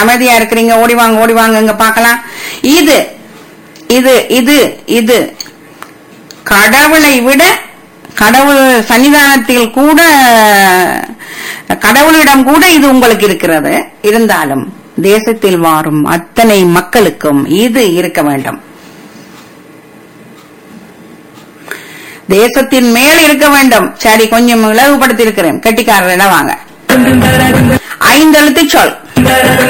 அமைதியா இருக்கிறீங்க ஓடி வாங்க ஓடி வாங்க இங்க பார்க்கலாம் இது இது இது இது கடவுளை விட கடவுள் சன்னிதானத்தில் கூட கடவுளிடம் கூட இது உங்களுக்கு இருக்கிறது இருந்தாலும் தேசத்தில் வாரும் அத்தனை மக்களுக்கும் இது இருக்க வேண்டும் தேசத்தின் மேல் இருக்க வேண்டும் சரி கொஞ்சம் இலவுபடுத்தி இருக்கிறேன் கெட்டிக்காரரிடம் வாங்க ஐந்தெழுத்து சொல்